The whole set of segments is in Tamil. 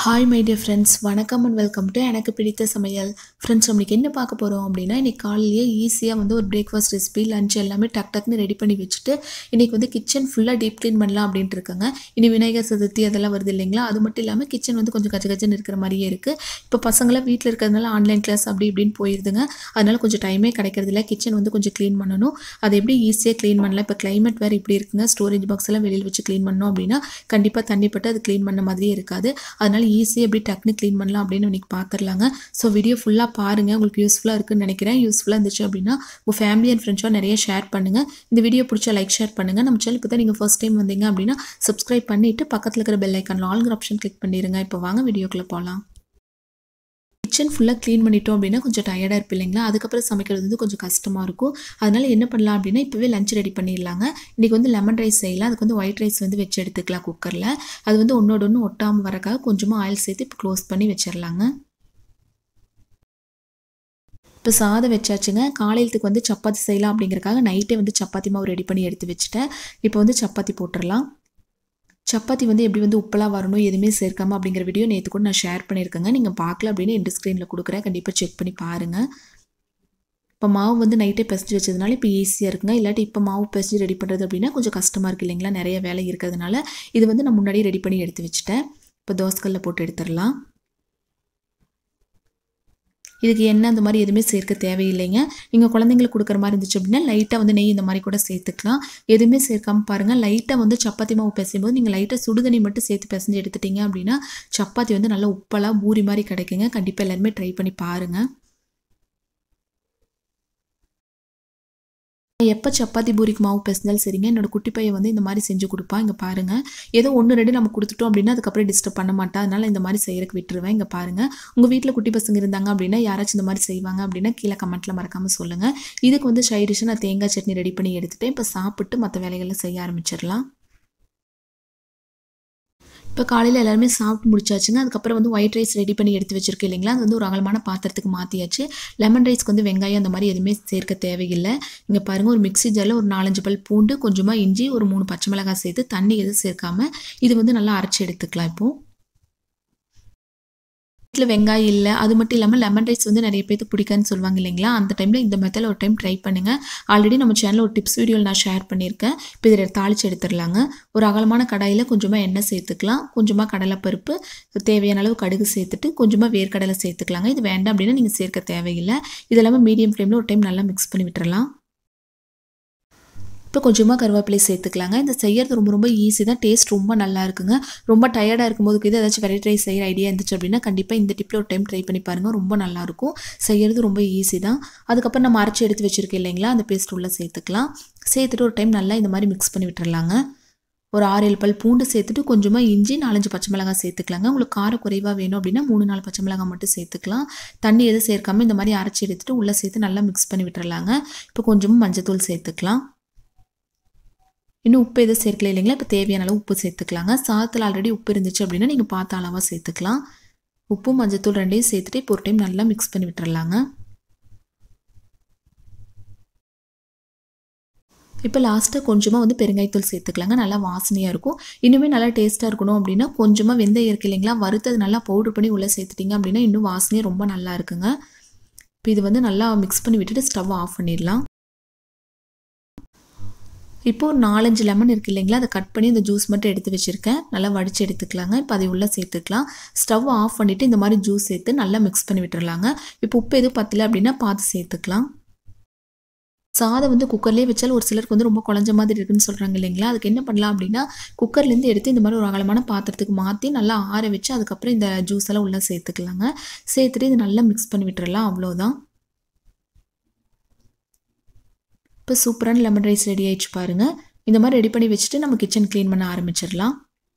ஹாய் மை டியர் ஃப்ரெண்ட்ஸ் வணக்கம் அண்ட் வெல்கம் டு எனக்கு பிடித்த சமையல் ஃப்ரெண்ட்ஸ் நம்மளுக்கு என்ன பார்க்க போகிறோம் அப்படின்னா இன்றைக்கி காலையிலேயே ஈஸியாக வந்து ஒரு பிரேக்ஃபாஸ்ட் ரெசிபி லஞ்ச் எல்லாமே டக் டக்னு ரெடி பண்ணி வச்சுட்டு இன்றைக்கி வந்து கிச்சன் ஃபுல்லாக டீப் க்ளீன் பண்ணலாம் அப்படின்ட்டு இருக்காங்க இனி விநாயகர் சதுர்த்தி அதெல்லாம் வருது இல்லைங்களா அது மட்டும் இல்லாமல் கிச்சன் வந்து கொஞ்சம் கச்ச கச்சன்னு இருக்கிற மாதிரியே இருக்குது இப்போ பசங்களாம் வீட்டில் இருக்கிறதுனால ஆன்லைன் கிளாஸ் அப்படி இப்படின்னு போயிருதுங்க அதனால கொஞ்சம் டைமே கிடைக்கிறது இல்லை கிச்சன் வந்து கொஞ்சம் க்ளீன் பண்ணணும் அது எப்படி ஈஸியாக க்ளீன் பண்ணலாம் இப்போ climate வேறு இப்படி இருக்குங்க ஸ்டோரேஜ் பாக்ஸ் எல்லாம் வெளியில் வச்சு க்ளீன் பண்ணோம் அப்படின்னா கண்டிப்பாக தண்ணி பட்டு அது க்ளீன் பண்ண மாதிரியே இருக்காது அதனால ஈஸியாக எப்படி டக்குனு க்ளீன் பண்ணலாம் அப்படின்னு இன்னைக்கு பார்த்துடலாங்க ஸோ வீடியோ ஃபுல்லாக பாருங்கள் உங்களுக்கு யூஸ்ஃபுல்லாக இருக்குன்னு நினைக்கிறேன் யூஸ்ஃபுல்லாக இருந்துச்சு அப்படின்னா உங்கள் ஃபேமிலி அண்ட் ஃப்ரெண்ட்ஸாக நிறைய ஷேர் பண்ணுங்கள் இந்த வீடியோ பிடிச்சா லைக் ஷேர் பண்ணுங்கள் நம்ம சேனலுக்கு தான் நீங்கள் ஃபர்ஸ்ட் டைம் வந்தீங்க அப்படின்னா சப்ஸ்கிரைப் பண்ணிவிட்டு பக்கத்தில் இருக்கிற பெல் ஐக்கான் ஆல்ங்கிற ஆப்ஷன் கிளிக் பண்ணிடுங்க இப்போ வாங்க வீடியோக்குள்ளே போகலாம் கிச்சன் ஃபுல்லாக க்ளீன் பண்ணிட்டோம் அப்படின்னா கொஞ்சம் டயர்டாக இருப்பு இல்லைங்களா அதுக்கப்புறம் சமைக்கிறது வந்து கொஞ்சம் கஷ்டமாக இருக்கும் அதனால என்ன பண்ணலாம் அப்படின்னா இப்போவே லஞ்ச் ரெடி பண்ணிடலாங்க இன்றைக்கி வந்து லெமன் ரைஸ் செய்யலாம் அதுக்கு வந்து ஒயிட் ரைஸ் வந்து வச்சு எடுத்துக்கலாம் குக்கரில் அது வந்து ஒன்றோட ஒன்று ஒட்டாமல் வரக்காக கொஞ்சமாக ஆயில் சேர்த்து இப்போ க்ளோஸ் பண்ணி வச்சிடலாங்க இப்போ சாதம் வச்சாச்சுங்க காலையிலத்துக்கு வந்து சப்பாத்தி செய்யலாம் அப்படிங்கிறக்காக நைட்டே வந்து சப்பாத்தி மாவு ரெடி பண்ணி எடுத்து வச்சுட்டேன் இப்போ வந்து சப்பாத்தி போட்டுடலாம் சப்பாத்தி வந்து எப்படி வந்து உப்பெல்லாம் வரணும் எதுவுமே சேர்க்காம அப்படிங்கிற வீடியோ நேற்று கூட நான் ஷேர் பண்ணியிருக்கேங்க நீங்கள் பார்க்கல அப்படின்னு எண்டு ஸ்க்ரீனில் கொடுக்குறேன் கண்டிப்பாக செக் பண்ணி பாருங்கள் இப்போ மாவு வந்து நைட்டே பிசைஞ்சு வச்சதுனால இப்போ ஈஸியாக இருக்குங்க இல்லாட்டி இப்போ மாவு பிசைஞ்சு ரெடி பண்ணுறது அப்படின்னா கொஞ்சம் கஷ்டமாக இருக்குது இல்லைங்களா நிறைய வேலை இருக்கிறதுனால இது வந்து நான் முன்னாடியே ரெடி பண்ணி எடுத்து வச்சுட்டேன் இப்போ தோசைக்கல்ல போட்டு எடுத்துடலாம் இதுக்கு எண்ணெய் அந்த மாதிரி எதுவுமே சேர்க்க தேவையில்லைங்க நீங்கள் குழந்தைங்களுக்கு கொடுக்குற மாதிரி இருந்துச்சு அப்படின்னா லைட்டாக வந்து நெய் இந்த மாதிரி கூட சேர்த்துக்கலாம் எதுவுமே சேர்க்காம பாருங்கள் லைட்டாக வந்து சப்பாத்தி மாவு பிசையும்போது நீங்கள் லைட்டாக சுடுதண்ணி மட்டும் சேர்த்து பிசைஞ்சு எடுத்துட்டீங்க அப்படின்னா சப்பாத்தி வந்து நல்லா உப்பெல்லாம் பூரி மாதிரி கிடைக்குங்க கண்டிப்பாக எல்லாருமே ட்ரை பண்ணி பாருங்கள் எப்போ சப்பாத்தி பூரிக்கு மாவு பிசைஞ்சாலும் சரிங்க என்னோட குட்டி பையன் வந்து இந்த மாதிரி செஞ்சு கொடுப்பான் இங்கே பாருங்கள் ஏதோ ஒன்று ரெண்டு நம்ம கொடுத்துட்டோம் அப்படின்னா அதுக்கப்புறம் டிஸ்டர்ப் பண்ண மாட்டா அதனால இந்த மாதிரி செய்யறதுக்கு விட்டுருவேன் இங்கே பாருங்கள் உங்கள் வீட்டில் குட்டி பசங்க இருந்தாங்க அப்படின்னா யாராச்சும் இந்த மாதிரி செய்வாங்க அப்படின்னா கீழே கமெண்ட்டில் மறக்காமல் சொல்லுங்கள் இதுக்கு வந்து சைடிஷ் நான் தேங்காய் சட்னி ரெடி பண்ணி எடுத்துகிட்டு இப்போ சாப்பிட்டு மற்ற வேலைகளை செய்ய ஆரம்பிச்சிடலாம் இப்போ காலையில் எல்லாருமே சாப்பிட்டு முடிச்சாச்சுங்க அதுக்கப்புறம் வந்து ஒயிட் ரைஸ் ரெடி பண்ணி எடுத்து வச்சிருக்கேன் இல்லைங்களா அது வந்து ஒரு அகலமான பாத்திரத்துக்கு மாற்றியாச்சு லெமன் ரைஸ்க்கு வந்து வெங்காயம் அந்த மாதிரி எதுவுமே சேர்க்க தேவையில்லை இங்கே பாருங்கள் ஒரு மிக்ஸி ஜாரில் ஒரு நாலஞ்சு பல் பூண்டு கொஞ்சமாக இஞ்சி ஒரு மூணு பச்சை மிளகாய் சேர்த்து தண்ணி எதுவும் சேர்க்காம இது வந்து நல்லா அரைச்சி எடுத்துக்கலாம் இப்போது வீட்டில் வெங்காயம் இல்லை அது மட்டும் இல்லாமல் லெமன் ரைஸ் வந்து நிறைய பேருக்கு பிடிக்கான்னு சொல்லுவாங்க இல்லைங்களா அந்த டைமில் இந்த மெத்தடில் ஒரு டைம் ட்ரை பண்ணுங்கள் ஆல்ரெடி நம்ம சேனலில் ஒரு டிப்ஸ் வீடியோவில் நான் ஷேர் பண்ணியிருக்கேன் இப்போ இதில் தாளித்து எடுத்துடலாங்க ஒரு அகலமான கடாயில் கொஞ்சமாக எண்ணெய் சேர்த்துக்கலாம் கொஞ்சமாக கடலைப்பருப்பு தேவையான அளவு கடுகு சேர்த்துட்டு கொஞ்சமாக வேர்க்கடலை சேர்த்துக்கலாங்க இது வேண்டாம் அப்படின்னா நீங்கள் சேர்க்க தேவையில்லை இது எல்லாமே மீடியம் ஃப்ளேமில் ஒரு டைம் நல்லா மிக்ஸ் பண்ணி விட்டுறலாம் இப்போ கொஞ்சமாக கருவேப்பிலை சேர்த்துக்கலாங்க இந்த செய்யறது ரொம்ப ரொம்ப ஈஸி தான் டேஸ்ட் ரொம்ப நல்லா இருக்குங்க ரொம்ப டயர்டாக இருக்கும்போது இது ஏதாச்சும் வெரைட்டி ரைஸ் செய்கிற ஐடியா இருந்துச்சு அப்படின்னா கண்டிப்பாக இந்த டிப்பில் ஒரு டைம் ட்ரை பண்ணி பாருங்கள் ரொம்ப நல்லாயிருக்கும் செய்யறது ரொம்ப ஈஸி தான் அதுக்கப்புறம் நம்ம அரைச்சி எடுத்து வச்சுருக்கேன் இல்லைங்களா அந்த பேஸ்ட் உள்ளே சேர்த்துக்கலாம் சேர்த்துட்டு ஒரு டைம் நல்லா இந்த மாதிரி மிக்ஸ் பண்ணி விட்டுறலாங்க ஒரு ஆறு ஏழு பல் பூண்டு சேர்த்துட்டு கொஞ்சமாக இஞ்சி நாலஞ்சு பச்சை மிளகாய் சேர்த்துக்கலாங்க உங்களுக்கு காரம் குறைவாக வேணும் அப்படின்னா மூணு நாலு பச்சை மிளகாய் மட்டும் சேர்த்துக்கலாம் தண்ணி எதுவும் சேர்க்காம இந்த மாதிரி அரைச்சி எடுத்துட்டு உள்ளே சேர்த்து நல்லா மிக்ஸ் பண்ணி விட்டுறலாங்க இப்போ கொஞ்சமாக மஞ்சத்தூள் சேர்த்துக்கலாம் இன்னும் உப்பு எதுவும் சேர்க்கல இல்லைங்களா இப்போ தேவையான அளவு உப்பு சேர்த்துக்கலாங்க சாதத்தில் ஆல்ரெடி உப்பு இருந்துச்சு அப்படின்னா நீங்கள் பார்த்த அளவாக சேர்த்துக்கலாம் உப்பு மஞ்சத்தூள் ரெண்டையும் சேர்த்துட்டு இப்போ ஒரு டைம் நல்லா மிக்ஸ் பண்ணி விட்டுறலாங்க இப்போ லாஸ்ட்டாக கொஞ்சமாக வந்து பெருங்காயத்தூள் சேர்த்துக்கலாங்க நல்லா வாசனையாக இருக்கும் இன்னுமே நல்லா டேஸ்ட்டாக இருக்கணும் அப்படின்னா கொஞ்சமாக வெந்தயம் இருக்கு இல்லைங்களா வறுத்தது நல்லா பவுடர் பண்ணி உள்ளே சேர்த்துட்டிங்க அப்படின்னா இன்னும் வாசனையாக ரொம்ப நல்லா இருக்குங்க இப்போ இது வந்து நல்லா மிக்ஸ் பண்ணி விட்டுட்டு ஸ்டவ் ஆஃப் பண்ணிடலாம் இப்போது ஒரு நாலஞ்சு லெமன் இருக்குது இல்லைங்களா அதை கட் பண்ணி இந்த ஜூஸ் மட்டும் எடுத்து வச்சுருக்கேன் நல்லா வடித்து எடுத்துக்கலாங்க இப்போ அதை உள்ளே சேர்த்துக்கலாம் ஸ்டவ் ஆஃப் பண்ணிவிட்டு இந்த மாதிரி ஜூஸ் சேர்த்து நல்லா மிக்ஸ் பண்ணி விட்டுறலாங்க இப்போ உப்பு எதுவும் பத்தல அப்படின்னா பார்த்து சேர்த்துக்கலாம் சாதம் வந்து குக்கர்லேயே வச்சாலும் ஒரு சிலருக்கு வந்து ரொம்ப குழஞ்ச மாதிரி இருக்குன்னு சொல்கிறாங்க இல்லைங்களா அதுக்கு என்ன பண்ணலாம் அப்படின்னா குக்கர்லேருந்து எடுத்து இந்த மாதிரி ஒரு அகலமான பாத்திரத்துக்கு மாற்றி நல்லா ஆற வச்சு அதுக்கப்புறம் இந்த ஜூஸ் எல்லாம் உள்ளே சேர்த்துக்கலாங்க சேர்த்துட்டு இது நல்லா மிக்ஸ் பண்ணி விட்டுறலாம் அவ்வளோதான் இப்போ சூப்பரான லெமன் ரைஸ் ரெடி ஆயிடுச்சு பாருங்கள் இந்த மாதிரி ரெடி பண்ணி வச்சுட்டு நம்ம கிச்சன் க்ளீன் பண்ண ஆரம்பிச்சிடலாம்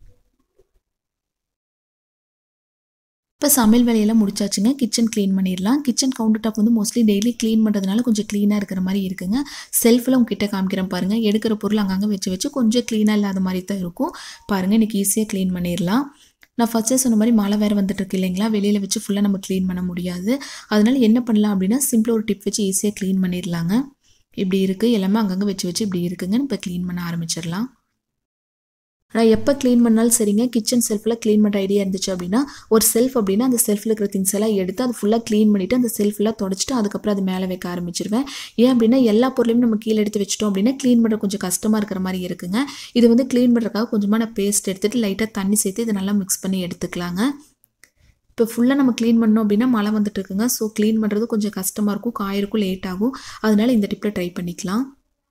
இப்போ சமையல் வேலையெல்லாம் முடிச்சாச்சுங்க கிச்சன் க்ளீன் பண்ணிடலாம் கிச்சன் கவுண்டர் டாப் வந்து மோஸ்ட்லி டெய்லி க்ளீன் பண்ணுறதுனால கொஞ்சம் க்ளீனாக இருக்கிற மாதிரி இருக்குங்க செல்ஃபில் உங்ககிட்ட காமிக்கிறேன் பாருங்கள் எடுக்கிற பொருள் அங்கங்கே வச்சு வச்சு கொஞ்சம் க்ளீனாக இல்லாத மாதிரி தான் இருக்கும் பாருங்கள் இன்றைக்கி ஈஸியாக க்ளீன் பண்ணிடலாம் நான் ஃபஸ்ட்டே சொன்ன மாதிரி மழை வேறு வந்துட்டு இருக்கு இல்லைங்களா வெளியில் வச்சு ஃபுல்லாக நம்ம க்ளீன் பண்ண முடியாது அதனால என்ன பண்ணலாம் அப்படின்னா சிம்பிளாக ஒரு டிப் வச்சு ஈஸியாக க்ளீன் பண்ணிடலாங்க இப்படி இருக்குது எல்லாமே அங்கங்கே வச்சு வச்சு இப்படி இருக்குங்க இப்போ க்ளீன் பண்ண ஆரம்பிச்சிடலாம் நான் எப்போ க்ளீன் பண்ணாலும் சரிங்க கிச்சன் செல்ஃபில் க்ளீன் பண்ணுற ஐடியா இருந்துச்சு அப்படின்னா ஒரு செல்ஃப் அப்படின்னா அந்த செல்ஃபில் இருக்கிற திங்ஸ் எல்லாம் எடுத்து அது ஃபுல்லாக க்ளீன் பண்ணிவிட்டு அந்த செல்ஃபெல்லாம் தொடச்சிட்டு அதுக்கப்புறம் அது மேலே வைக்க ஆரம்பிச்சிருவேன் ஏன் அப்படின்னா எல்லா பொருளையும் நம்ம கீழே எடுத்து வச்சிட்டோம் அப்படின்னா க்ளீன் பண்ணுற கொஞ்சம் கஷ்டமாக இருக்கிற மாதிரி இருக்குங்க இது வந்து க்ளீன் பண்ணுறதுக்காக கொஞ்சமாக நான் பேஸ்ட் எடுத்துகிட்டு லைட்டாக தண்ணி சேர்த்து இதை நல்லா மிக்ஸ் பண்ணி எடுத்துக்கலாங்க இப்போ ஃபுல்லாக நம்ம க்ளீன் பண்ணோம் அப்படின்னா மழை வந்துட்டு இருக்குங்க ஸோ க்ளீன் பண்ணுறது கொஞ்சம் கஷ்டமாக இருக்கும் காயிருக்கும் லேட் ஆகும் அதனால இந்த டிப்பில் ட்ரை பண்ணிக்கலாம்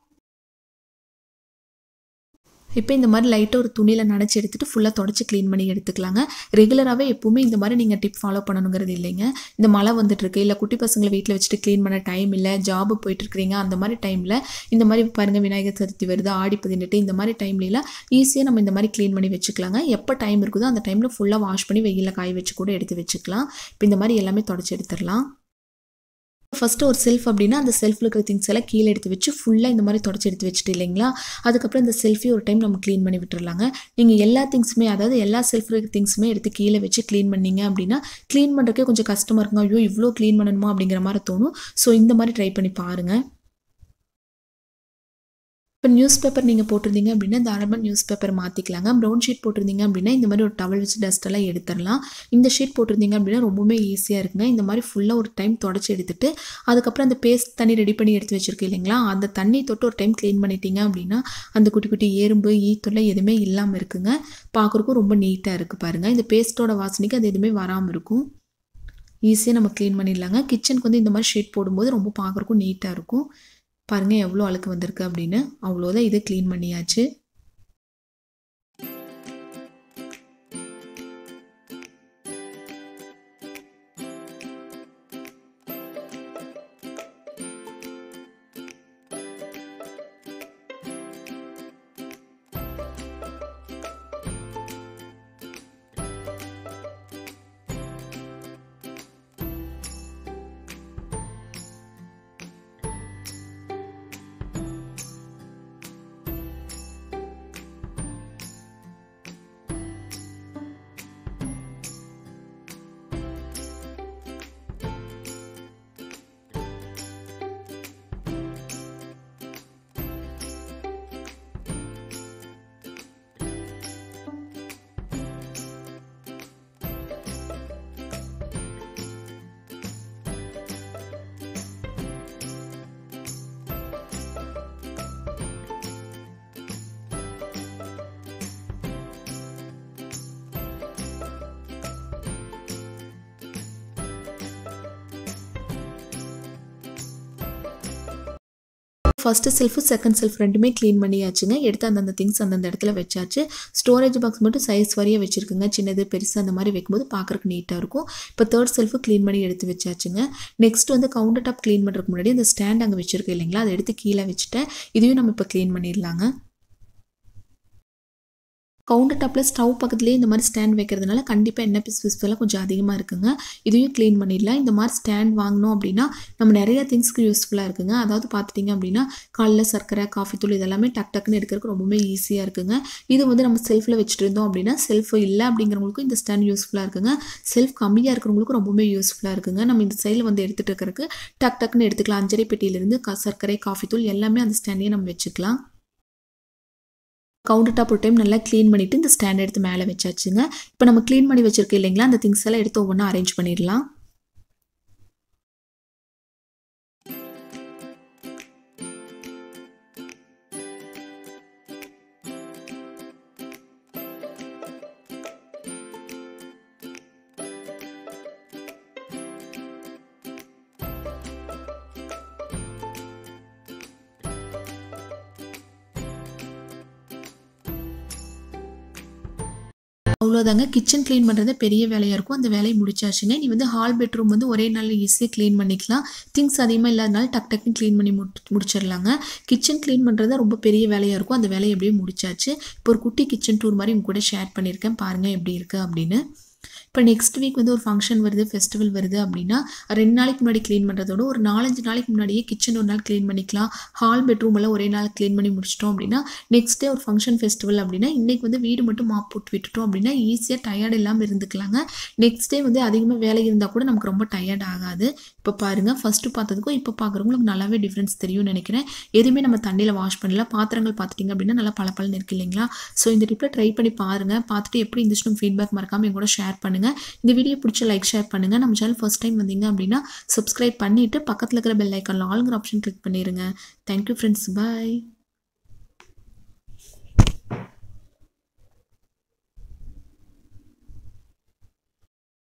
இப்போ இந்த மாதிரி லைட்டாக ஒரு துணியில் நனைச்சி எடுத்துகிட்டு ஃபுல்லாக தொடச்சி க்ளீன் பண்ணி எடுத்துக்கலாங்க ரெகுலராகவே எப்பவுமே இந்த மாதிரி நீங்கள் டிப் ஃபாலோ பண்ணணுங்கிறது இல்லைங்க இந்த மழை வந்துட்டுருக்கு இல்லை குட்டி பசங்களை வீட்டில் வச்சுட்டு க்ளீன் பண்ண டைம் இல்லை ஜாபு போயிட்டுருக்கிறீங்க அந்த மாதிரி டைமில் இந்த மாதிரி பாருங்கள் விநாயகர் சதுர்த்தி வருது ஆடி பதினெட்டு இந்த மாதிரி டைம்லலாம் ஈஸியாக நம்ம இந்த மாதிரி க்ளீன் பண்ணி வச்சுக்கலாங்க எப்போ டைம் இருக்குதோ அந்த டைமில் ஃபுல்லாக வாஷ் பண்ணி வெயிலில் காய வச்சு கூட எடுத்து வச்சுக்கலாம் இப்போ இந்த மாதிரி எல்லாமே தொடச்சி எடுத்துடலாம் ஃபஸ்ட்டு ஒரு செல்ஃப் அப்படின்னா அந்த செல்ஃபில் இருக்கிற திங்ஸ் எல்லாம் கீழே எடுத்து வச்சு ஃபுல்லாக இந்த மாதிரி தொடச்சி எடுத்து வச்சுட்டு இல்லைங்களா அதுக்கப்புறம் இந்த செல்ஃபி ஒரு டைம் நம்ம க்ளீன் பண்ணி விட்டுறலாங்க நீங்கள் எல்லா திங்ஸுமே அதாவது எல்லா செல்ஃபில் இருக்கிற திங்ஸுமே எடுத்து கீழே வச்சு க்ளீன் பண்ணீங்க அப்படின்னா க்ளீன் பண்ணுறதுக்கே கொஞ்சம் கஷ்டமாக இருக்குங்க ஐயோ இவ்வளோ க்ளீன் பண்ணணுமா அப்படிங்கிற மாதிரி தோணும் ஸோ இந்த மாதிரி ட்ரை பண்ணி பாருங்கள் இப்போ நியூஸ் பேப்பர் நீங்கள் போட்டிருந்தீங்க அப்படின்னா தாராளமாக நியூஸ் பேப்பர் மாற்றிக்கலாங்க ப்ரௌன் ஷீட் போட்டிருந்தீங்க அப்படின்னா இந்த மாதிரி ஒரு டவல் வச்சு டஸ்ட்டெல்லாம் எடுத்துடலாம் இந்த ஷீட் போட்டிருந்தீங்க அப்படின்னா ரொம்பவுமே ஈஸியாக இருக்குங்க இந்த மாதிரி ஃபுல்லாக ஒரு டைம் தொடச்சி எடுத்துட்டு அதுக்கப்புறம் அந்த பேஸ்ட் தண்ணி ரெடி பண்ணி எடுத்து வச்சிருக்கு இல்லைங்களா அந்த தண்ணி தொட்டு ஒரு டைம் க்ளீன் பண்ணிட்டீங்க அப்படின்னா அந்த குட்டி குட்டி எறும்பு ஈத்தொல்லை எதுவுமே இல்லாமல் இருக்குங்க பார்க்குறக்கும் ரொம்ப நீட்டாக இருக்குது பாருங்கள் இந்த பேஸ்ட்டோட வாசனைக்கு அது எதுவுமே வராமல் இருக்கும் ஈஸியாக நம்ம க்ளீன் பண்ணிடலாங்க கிச்சனுக்கு வந்து இந்த மாதிரி ஷீட் போடும்போது ரொம்ப பார்க்குறக்கும் நீட்டாக இருக்கும் பாருங்கள் எவ்வளோ அழுக்கு வந்திருக்கு அப்படின்னு அவ்வளோதான் இது க்ளீன் பண்ணியாச்சு ஃபஸ்ட்டு செல்ஃபு செகண்ட் செல்ஃப் ரெண்டுமே க்ளீன் பண்ணியாச்சுங்க எடுத்து அந்தந்த திங்ஸ் அந்தந்த இடத்துல வச்சாச்சு ஸ்டோரேஜ் பாக்ஸ் மட்டும் சைஸ் வரைய வச்சுருக்குங்க சின்னது பெருசு அந்த மாதிரி வைக்கும்போது பார்க்குறக்கு நீட்டாக இருக்கும் இப்போ தேர்ட் செல்ஃபு க்ளீன் பண்ணி எடுத்து வச்சாச்சுங்க நெக்ஸ்ட் வந்து கவுண்டர் டாப் க்ளீன் பண்ணுறதுக்கு முன்னாடி அந்த ஸ்டாண்ட் அங்கே வச்சுருக்கேன் இல்லைங்களா அதை எடுத்து கீழே வச்சுட்டேன் இதையும் நம்ம இப்போ க்ளீன் பண்ணிடலாங்க கவுண்டர் டாப்பில் ஸ்டவ் பக்கத்துலேயே இந்த மாதிரி ஸ்டாண்ட் வைக்கிறதுனால கண்டிப்பாக எண்ணெய் பிசு பிசுப்பெல்லாம் கொஞ்சம் அதிகமாக இருக்குங்க இதையும் க்ளீன் பண்ணிடலாம் இந்த மாதிரி ஸ்டாண்ட் வாங்கினோம் அப்படின்னா நம்ம நிறைய திங்ஸ்க்கு யூஸ்ஃபுல்லாக இருக்குங்க அதாவது பார்த்துட்டிங்க அப்படின்னா காலைல சர்க்கரை காஃபி தூள் இதெல்லாமே டக் டக்குன்னு எடுக்கிறதுக்கு ரொம்பவே ஈஸியாக இருக்குங்க இது வந்து நம்ம செல்ஃபில் வச்சுட்டு இருந்தோம் அப்படின்னா செல்ஃப் இல்லை அப்படிங்கிறவங்களுக்கும் இந்த ஸ்டாண்ட் யூஸ்ஃபுல்லாக இருக்குங்க செல்ஃப் கம்மியாக இருக்கிறவங்களுக்கும் ரொம்பவே யூஸ்ஃபுல்லாக இருக்குங்க நம்ம இந்த சைடில் வந்து எடுத்துகிட்டு இருக்கிறதுக்கு டக் டக்குன்னு எடுத்துக்கலாம் அஞ்சரை பெட்டியிலேருந்து க சர்க்கரை காஃபி தூள் எல்லாமே அந்த ஸ்டாண்டையே நம்ம வச்சுக்கலாம் கவுண்டர் டாப் ஒரு டைம் நல்லா க்ளீன் பண்ணிவிட்டு இந்த ஸ்டாண்ட் எடுத்து மேலே வச்சாச்சுங்க இப்போ நம்ம க்ளீன் பண்ணி வச்சிருக்கோம் இல்லைங்களா அந்த திங்ஸ் எல்லாம் எடுத்து ஒவ்வொன்றா அரேஞ்ச் பண்ணிடலாம் அவ்வளோதாங்க கிச்சன் க்ளீன் பண்ணுறது பெரிய வேலையாக இருக்கும் அந்த வேலையை முடிச்சாச்சுங்க நீ வந்து ஹால் பெட்ரூம் வந்து ஒரே நாள் ஈஸியாக க்ளீன் பண்ணிக்கலாம் திங்ஸ் அதிகமாக இல்லாதனால டக் டக்குன்னு க்ளீன் பண்ணி முடி முடிச்சிடலாங்க கிச்சன் க்ளீன் பண்ணுறது ரொம்ப பெரிய வேலையாக இருக்கும் அந்த வேலையை எப்படியும் முடிச்சாச்சு இப்போ ஒரு குட்டி கிச்சன் டூர் மாதிரி உங்க கூட ஷேர் பண்ணியிருக்கேன் பாருங்கள் எப்படி இருக்குது அப்படின்னு இப்போ நெக்ஸ்ட் வீக் வந்து ஒரு ஃபங்க்ஷன் வருது ஃபெஸ்டிவல் வருது அப்படின்னா ரெண்டு நாளைக்கு முன்னாடி க்ளீன் பண்ணுறதோட ஒரு நாலஞ்சு நாளைக்கு முன்னாடியே கிச்சன் ஒரு நாள் க்ளீன் பண்ணிக்கலாம் ஹால் பெட்ரூம் எல்லாம் ஒரே நாள் க்ளீன் பண்ணி முடிச்சிட்டோம் அப்படின்னா நெக்ஸ்ட் டே ஒரு ஃபங்க்ஷன் ஃபெஸ்டிவல் அப்படின்னா இன்றைக்கி வந்து வீடு மட்டும் மாப் போட்டு விட்டுட்டோம் அப்படின்னா ஈஸியாக டயர்ட் இல்லாமல் இருந்துக்கலாங்க நெக்ஸ்ட் டே வந்து அதிகமாக வேலை இருந்தால் கூட நமக்கு ரொம்ப டயர்ட் ஆகாது இப்போ பாருங்கள் ஃபஸ்ட்டு பார்த்ததுக்கும் இப்போ பார்க்குறவங்களுக்கு நல்லாவே டிஃப்ரென்ஸ் தெரியும்னு நினைக்கிறேன் எதுவுமே நம்ம தண்ணியில் வாஷ் பண்ணல பாத்திரங்கள் பார்த்துட்டிங்க அப்படின்னா நல்லா பளபளன்னு இருக்கு இல்லைங்களா ஸோ இந்த டிப்பில் ட்ரை பண்ணி பாருங்கள் பார்த்துட்டு எப்படி இருந்துச்சுன்னு ஃபீட்பேக் மறக்காமல் என் கூட ஷேர் பண்ணுங்கள் இந்த வீடியோ பிடிச்ச லைக் ஷேர் பண்ணுங்கள் நம்ம சேனல் ஃபஸ்ட் டைம் வந்தீங்க அப்படின்னா சப்ஸ்கிரைப் பண்ணிவிட்டு பக்கத்தில் இருக்கிற பெல் ஐக்கானில் ஆளுங்கிற ஆப்ஷன் கிளிக் பண்ணிடுங்க தேங்க்யூ ஃப்ரெண்ட்ஸ் பாய்